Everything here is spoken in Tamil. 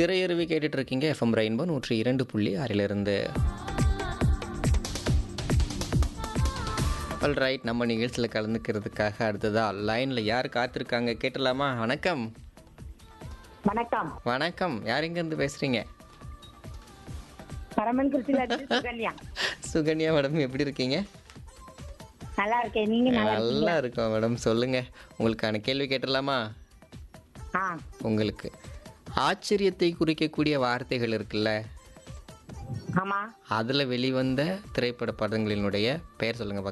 திரையருவி கேட்டுட்டு இருக்கீங்க எஃப்எம் ரெயின்போ நூற்றி இரண்டு புள்ளி ஆறிலிருந்து ஆல் ரைட் நம்ம நிகழ்ச்சியில் கலந்துக்கிறதுக்காக அடுத்ததா லைனில் யார் காத்திருக்காங்க கேட்டலாமா வணக்கம் வணக்கம் வணக்கம் யார் எங்கேருந்து பேசுகிறீங்க பரமன் கிருஷ்ணா சுகன்யா சுகன்யா மேடம் எப்படி இருக்கீங்க நல்லா இருக்கேன் நீங்க நல்லா நல்லா இருக்கோம் மேடம் சொல்லுங்கள் உங்களுக்கான கேள்வி கேட்டலாமா ஆ உங்களுக்கு ஆச்சரியத்தை குறிக்கக்கூடிய வார்த்தைகள் இருக்குல்ல ஆமா அதில் வெளிவந்த திரைப்பட படங்களினுடைய பெயர் சொல்லுங்க பார்க்கலாம்